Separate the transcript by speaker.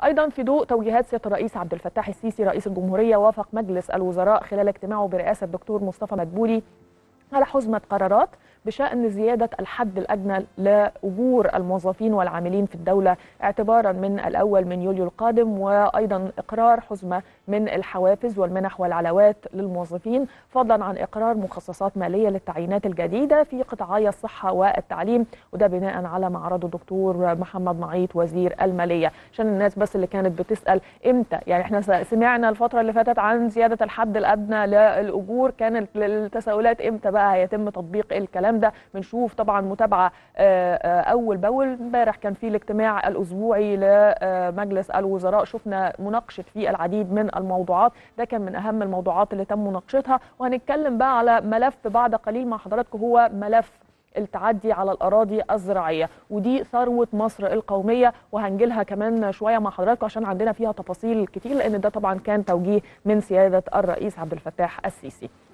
Speaker 1: ايضا في ضوء توجيهات سياده الرئيس عبد الفتاح السيسي رئيس الجمهوريه وافق مجلس الوزراء خلال اجتماعه برئاسه الدكتور مصطفى مدبولي على حزمه قرارات بشأن زيادة الحد الأدنى لأجور الموظفين والعاملين في الدولة اعتبارا من الأول من يوليو القادم وأيضا إقرار حزمة من الحوافز والمنح والعلاوات للموظفين فضلا عن إقرار مخصصات مالية للتعيينات الجديدة في قطاعي الصحة والتعليم وده بناء على ما عرضه الدكتور محمد معيط وزير المالية عشان الناس بس اللي كانت بتسأل إمتى يعني احنا سمعنا الفترة اللي فاتت عن زيادة الحد الأدنى للأجور كانت التساؤلات إمتى بقى هيتم تطبيق الكلام ده بنشوف طبعا متابعة أول بأول امبارح كان في الاجتماع الأسبوعي لمجلس الوزراء شفنا مناقشة في العديد من الموضوعات ده كان من أهم الموضوعات اللي تم مناقشتها وهنتكلم بقى على ملف بعد قليل مع حضراتكم هو ملف التعدي على الأراضي الزراعية ودي ثروة مصر القومية وهنجيلها كمان شوية مع حضراتكم عشان عندنا فيها تفاصيل كتير لأن ده طبعا كان توجيه من سيادة الرئيس عبد الفتاح السيسي